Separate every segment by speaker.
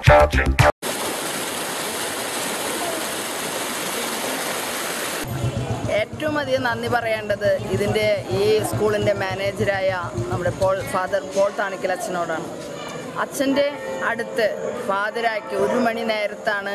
Speaker 1: ഏറ്റവും അധികം നന്ദി പറയേണ്ടത് ഇതിൻ്റെ ഈ സ്കൂളിൻ്റെ മാനേജരായ നമ്മുടെ പോൾ ഫാദർ പോൾ താണിക്കൽ അച്ഛനോടാണ് അച്ഛൻ്റെ അടുത്ത് ഫാദരാക്കി ഒരു മണി നേരത്താണ്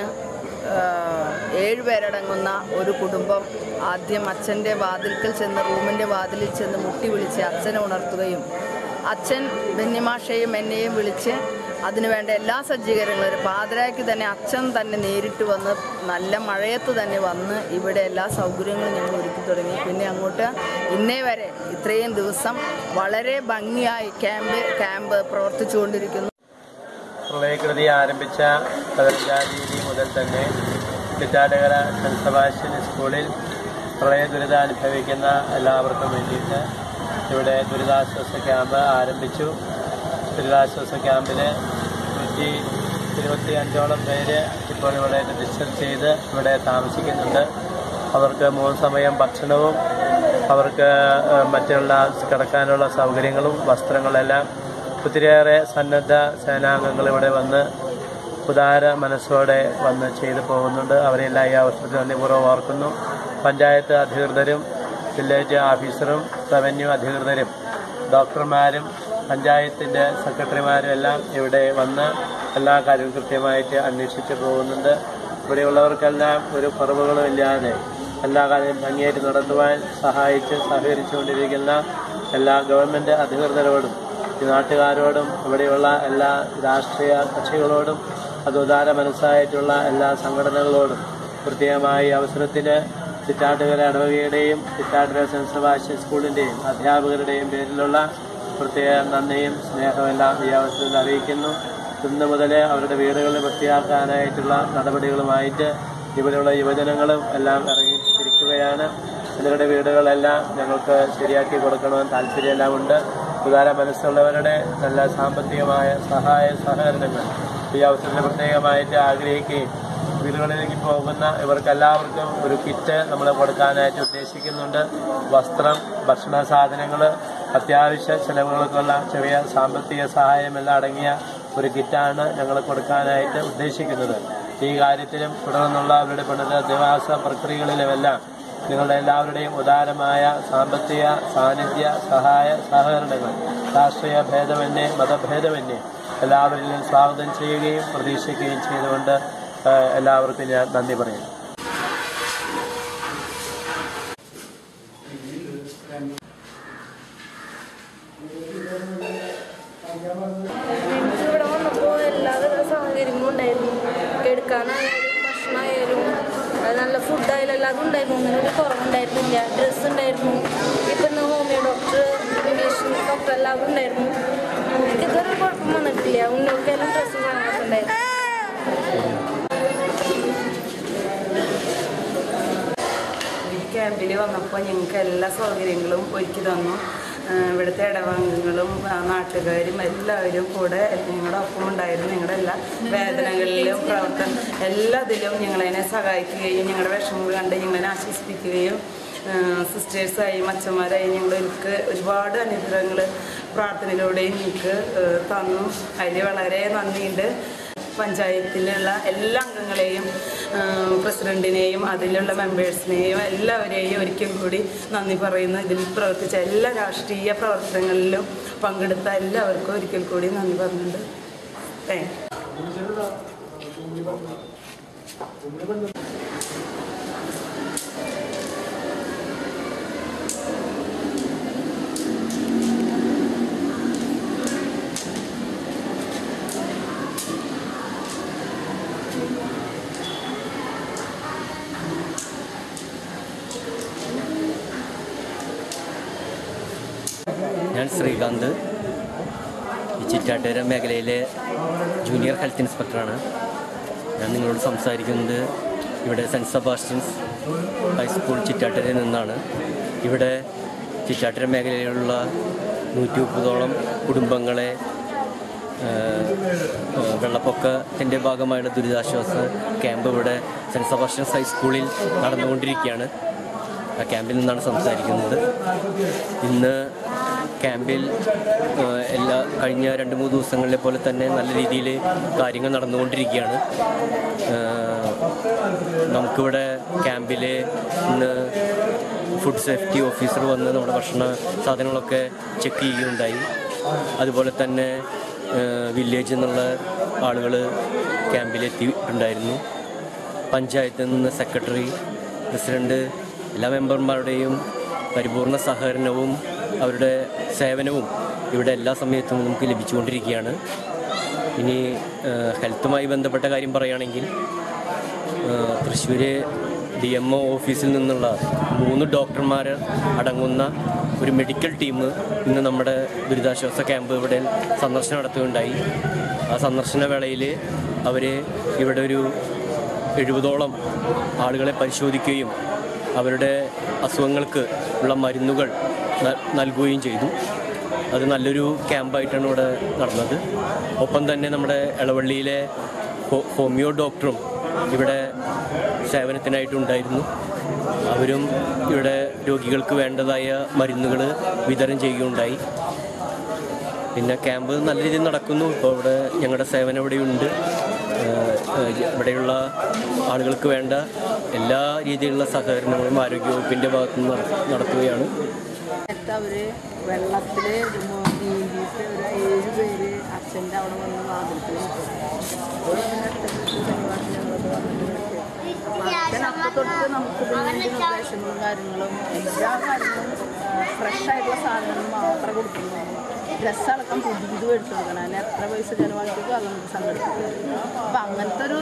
Speaker 1: ഏഴുപേരടങ്ങുന്ന ഒരു കുടുംബം ആദ്യം അച്ഛൻ്റെ വാതിൽക്കൽ ചെന്ന് റൂമിൻ്റെ വാതിലിൽ ചെന്ന് മുട്ടി വിളിച്ച് അച്ഛനെ ഉണർത്തുകയും അച്ഛൻ ബെന്നിമാഷയും എന്നെയും വിളിച്ച് അതിനുവേണ്ട എല്ലാ സജ്ജീകരണങ്ങളും ഒരു പാതിരായ്ക്ക് തന്നെ അച്ഛൻ തന്നെ നേരിട്ട് വന്ന് നല്ല മഴയത്ത് തന്നെ വന്ന് ഇവിടെ എല്ലാ സൗകര്യങ്ങളും ഞങ്ങൾ ഒരുക്കി തുടങ്ങി പിന്നെ അങ്ങോട്ട് ഇന്നേ വരെ ഇത്രയും ദിവസം വളരെ ഭംഗിയായി ക്യാമ്പ് ക്യാമ്പ് പ്രവർത്തിച്ചുകൊണ്ടിരിക്കുന്നു
Speaker 2: പ്രളയകൃതി ആരംഭിച്ച പതിനഞ്ചാം തീയതി മുതൽ തന്നെ ചിറ്റാടകര സെൻറ് സെബാസ്റ്റ്യൻ സ്കൂളിൽ പ്രളയ ദുരിതം അനുഭവിക്കുന്ന എല്ലാവർക്കും വേണ്ടിയിട്ട് ഇവിടെ ദുരിതാശ്വാസ ക്യാമ്പ് ആരംഭിച്ചു ദുരിതാശ്വാസ ക്യാമ്പിൽ നൂറ്റി ഇരുപത്തി അഞ്ചോളം പേര് ഇപ്പോൾ ഇവിടെ രജിസ്റ്റർ ചെയ്ത് ഇവിടെ താമസിക്കുന്നുണ്ട് അവർക്ക് മൂന്ന് സമയം ഭക്ഷണവും അവർക്ക് ഏഹ്, മറ്റുള്ള കിടക്കാനുള്ള സൗകര്യങ്ങളും വസ്ത്രങ്ങളെല്ലാം ഒത്തിരിയേറെ സന്നദ്ധ സേനാംഗങ്ങൾ ഇവിടെ വന്ന് ഉദാര മനസ്സോടെ വന്ന് ചെയ്തു പോകുന്നുണ്ട് അവരെല്ലാം ഈ അവസരത്തിൽ നന്ദിപൂർവ്വം ഓർക്കുന്നു പഞ്ചായത്ത് അധികൃതരും വില്ലേജ് ഓഫീസറും റവന്യൂ അധികൃതരും ഡോക്ടർമാരും പഞ്ചായത്തിൻ്റെ സെക്രട്ടറിമാരും എല്ലാം ഇവിടെ വന്ന് എല്ലാ കാര്യവും കൃത്യമായിട്ട് അന്വേഷിച്ച് പോകുന്നുണ്ട് ഇവിടെയുള്ളവർക്കെല്ലാം ഒരു കുറവുകളും ഇല്ലാതെ എല്ലാ കാര്യവും ഭംഗിയായിട്ട് നടത്തുവാൻ സഹായിച്ച് സഹകരിച്ചുകൊണ്ടിരിക്കുന്ന എല്ലാ ഗവൺമെൻറ് അധികൃതരോടും ഈ നാട്ടുകാരോടും ഇവിടെയുള്ള എല്ലാ രാഷ്ട്രീയ കക്ഷികളോടും അത് ഉദാര മനസ്സായിട്ടുള്ള എല്ലാ സംഘടനകളോടും പ്രത്യേകമായി ഈ അവസരത്തിന് ചിറ്റാട്ടുകര ഇടവകയുടെയും ചിറ്റാട്ടുകര സെൻറ് സെബാസ്റ്റ്യൻ സ്കൂളിൻ്റെയും അധ്യാപകരുടെയും പേരിലുള്ള പ്രത്യേക നന്ദിയും സ്നേഹമെല്ലാം ഈ അവസരത്തിൽ അറിയിക്കുന്നു ഇന്ന് മുതൽ അവരുടെ വീടുകൾ വൃത്തിയാക്കാനായിട്ടുള്ള നടപടികളുമായിട്ട് ഇവിടെയുള്ള യുവജനങ്ങളും എല്ലാം ഇറങ്ങിത്തിരിക്കുകയാണ് ഇവരുടെ വീടുകളെല്ലാം ഞങ്ങൾക്ക് ശരിയാക്കി കൊടുക്കണമെന്ന് താല്പര്യമെല്ലാം ഉണ്ട് ഉദാര മനസ്സുള്ളവരുടെ നല്ല സാമ്പത്തികമായ സഹായ സഹകരണങ്ങൾ ഈ അവസരത്തിൽ പ്രത്യേകമായിട്ട് ആഗ്രഹിക്കുകയും വീടുകളിലേക്ക് പോകുന്ന ഇവർക്കെല്ലാവർക്കും ഒരു കിറ്റ് നമ്മൾ കൊടുക്കാനായിട്ട് ഉദ്ദേശിക്കുന്നുണ്ട് വസ്ത്രം ഭക്ഷണ സാധനങ്ങൾ അത്യാവശ്യ ചെലവുകൾക്കുള്ള ചെറിയ സാമ്പത്തിക സഹായം എല്ലാം അടങ്ങിയ ഒരു കിറ്റാണ് ഞങ്ങൾ കൊടുക്കാനായിട്ട് ഉദ്ദേശിക്കുന്നത് ഈ കാര്യത്തിലും തുടർന്നുള്ള അവരുടെ പുനരധിവാസ പ്രക്രിയകളിലുമെല്ലാം നിങ്ങളുടെ എല്ലാവരുടെയും ഉദാരമായ സാമ്പത്തിക സാന്നിധ്യ സഹായ സഹകരണങ്ങൾ രാഷ്ട്രീയ ഭേദമന്യേ മതഭേദമന്യേ എല്ലാവരിലും സ്വാഗതം ചെയ്യുകയും പ്രതീക്ഷിക്കുകയും ചെയ്തുകൊണ്ട് ഏഹ്, എല്ലാവർക്കും ഞാൻ നന്ദി പറയുന്നു
Speaker 3: ഞങ്ങൾക്ക് ഇവിടെ വന്നപ്പോൾ എല്ലാവിധ സാഹചര്യങ്ങളും ഉണ്ടായിരുന്നു എടുക്കാനായാലും ഭക്ഷണമായാലും അത് നല്ല ഫുഡായാലും എല്ലാം ഉണ്ടായിരുന്നു അങ്ങനെ ഒരു കുറവുണ്ടായിരുന്നില്ല ഡ്രസ്സ് ഉണ്ടായിരുന്നു ഇപ്പം ഇന്ന് ഹോമിയോ ഡോക്ടർ ഇംഗ്ലീഷ് ഡോക്ടർ എല്ലാവരും ഉണ്ടായിരുന്നു എനിക്ക് ഇതുവരെ ഒരു കുഴപ്പം വന്നിട്ടില്ല ഉണ്ണികൾക്കെല്ലാം ഡ്രസ്സും കാര്യങ്ങളൊക്കെ ഉണ്ടായിരുന്നു
Speaker 4: ഈ ക്യാമ്പിൽ വന്നപ്പോൾ ഞങ്ങൾക്ക് എല്ലാ സൗകര്യങ്ങളും ഒരുക്കി തന്നു ആ, ഇവിടുത്തെ ഇടവംഗങ്ങളും ആ, നാട്ടുകാരും എല്ലാവരും കൂടെ ഞങ്ങളുടെ ഒപ്പം ഉണ്ടായിരുന്നു ഞങ്ങളുടെ എല്ലാ വേദനകളിലും പ്രവർത്തനം എല്ലാത്തിലും ഞങ്ങളതിനെ സഹായിക്കുകയും ഞങ്ങളുടെ വിഷമങ്ങൾ കണ്ട് ഞങ്ങളെ ആശ്വസിപ്പിക്കുകയും സിസ്റ്റേഴ്സായും അച്ഛന്മാരായും ഞങ്ങൾ എനിക്ക് ഒരുപാട് അനുഗ്രഹങ്ങൾ പ്രാർത്ഥനയിലൂടെയും എനിക്ക് ആ, തന്നു അതിൽ വളരെ നന്ദിയുണ്ട് പഞ്ചായത്തിലുള്ള എല്ലാ അംഗങ്ങളെയും ആ, പ്രസിഡന്റിനെയും അതിലുള്ള മെമ്പേഴ്സിനെയും എല്ലാവരെയും ഒരിക്കൽ കൂടി നന്ദി പറയുന്നു ഇതിൽ പ്രവർത്തിച്ച എല്ലാ രാഷ്ട്രീയ പ്രവർത്തനങ്ങളിലും പങ്കെടുത്ത എല്ലാവർക്കും ഒരിക്കൽ കൂടി നന്ദി പറഞ്ഞിട്ടുണ്ട് താങ്ക്
Speaker 5: ഞാൻ ശ്രീകാന്ത് ഈ ചിറ്റാട്ടുകര മേഖലയിലെ ജൂനിയർ ഹെൽത്ത് ഇൻസ്പെക്ടറാണ് ഞാൻ നിങ്ങളോട് സംസാരിക്കുന്നത് ഇവിടെ സെൻറ്റ് സെബാസ്റ്റ്യൻസ് ഹൈസ്കൂൾ ചിറ്റാട്ടുകരയിൽ നിന്നാണ് ഇവിടെ ചിറ്റാട്ടുകര മേഖലയിലുള്ള നൂറ്റി മുപ്പതോളം കുടുംബങ്ങളെ ഏഹ്, ഏഹ്, വെള്ളപ്പൊക്കത്തിൻ്റെ ഭാഗമായുള്ള ദുരിതാശ്വാസ ക്യാമ്പ് ഇവിടെ സെൻറ്റ് സെബാസ്റ്റ്യൻസ് ഹൈസ്കൂളിൽ നടന്നുകൊണ്ടിരിക്കുകയാണ് ആ ക്യാമ്പിൽ നിന്നാണ് സംസാരിക്കുന്നത് ഇന്ന് ക്യാമ്പിൽ ആ, എല്ലാ കഴിഞ്ഞ രണ്ട് മൂന്ന് ദിവസങ്ങളിലെ പോലെ തന്നെ നല്ല രീതിയിൽ കാര്യങ്ങൾ നടന്നുകൊണ്ടിരിക്കുകയാണ് ആ, നമുക്കിവിടെ ക്യാമ്പിൽ ഇന്ന് ഫുഡ് സേഫ്റ്റി ഓഫീസർ വന്ന് നമ്മുടെ ഭക്ഷണ സാധനങ്ങളൊക്കെ ചെക്ക് ചെയ്യുകയുണ്ടായി അതുപോലെ തന്നെ വില്ലേജിൽ നിന്നുള്ള ആളുകൾ ക്യാമ്പിലെത്തിയിട്ടുണ്ടായിരുന്നു പഞ്ചായത്തിൽ നിന്ന് സെക്രട്ടറി പ്രസിഡന്റ് എല്ലാ മെമ്പർമാരുടെയും പരിപൂർണ സഹകരണവും അവരുടെ സേവനവും ഇവിടെ എല്ലാ സമയത്തും നമുക്ക് ലഭിച്ചുകൊണ്ടിരിക്കുകയാണ് ഇനി ഏഹ്, ഹെൽത്തുമായി ബന്ധപ്പെട്ട കാര്യം പറയുകയാണെങ്കിൽ തൃശ്ശൂർ ഡി എം ഒ ഓഫീസിൽ നിന്നുള്ള മൂന്ന് ഡോക്ടർമാർ അടങ്ങുന്ന ഒരു മെഡിക്കൽ ടീം ഇന്ന് നമ്മുടെ ദുരിതാശ്വാസ ക്യാമ്പ് ഇവിടെ സന്ദർശനം നടത്തുകയുണ്ടായി ആ സന്ദർശന വേളയിൽ അവർ ഇവിടെ ഒരു എഴുപതോളം ആളുകളെ പരിശോധിക്കുകയും അവരുടെ അസുഖങ്ങൾക്ക് ഉള്ള മരുന്നുകൾ ന- നൽകുകയും ചെയ്തു അത് നല്ലൊരു ക്യാമ്പായിട്ടാണ് ഇവിടെ നടന്നത് ഒപ്പം തന്നെ നമ്മുടെ ഇളവള്ളിയിലെ ഹോ- ഹോമിയോ ഡോക്ടറും ഇവിടെ സേവനത്തിനായിട്ടുണ്ടായിരുന്നു അവരും ഇവിടെ രോഗികൾക്ക് വേണ്ടതായ മരുന്നുകൾ വിതരണം ചെയ്യുകയുണ്ടായി പിന്നെ ക്യാമ്പ് നല്ല രീതിയിൽ നടക്കുന്നു ഇപ്പോൾ ഇവിടെ ഞങ്ങളുടെ സേവനം ഇവിടെയുണ്ട് ഏഹ് ഏഹ് ഇവിടെയുള്ള ആളുകൾക്ക് വേണ്ട എല്ലാ രീതിയിലുള്ള സഹകരണങ്ങളും ആരോഗ്യവകുപ്പിൻ്റെ ഭാഗത്തു നിന്ന് നട- നടത്തുകയാണ്
Speaker 1: നേരത്തെ അവർ വെള്ളത്തിൽ നീന്തിയിട്ട് ഒരു ഏഴ് പേര് അച്ഛൻ്റെ അവിടെ വന്ന് വാതിൽക്ക് അച്ഛൻ അപ്പം തൊട്ട് നമുക്ക് പിന്നെ നിർദ്ദേശങ്ങളും കാര്യങ്ങളും എല്ലാ കാര്യങ്ങളും ഫ്രഷ് ആയിട്ടുള്ള സാധനങ്ങൾ മാത്രമേ കൊടുക്കുന്നുള്ളൂ ഡ്രസ്സ് അടക്കം പുതിയത് മേടിച്ചു കൊടുക്കണം അതിന് എത്ര പൈസ ചിലവാക്കിയപ്പോൾ അത് നമുക്ക് സംഘടിപ്പിക്കും അപ്പം അങ്ങനത്തെ ഒരു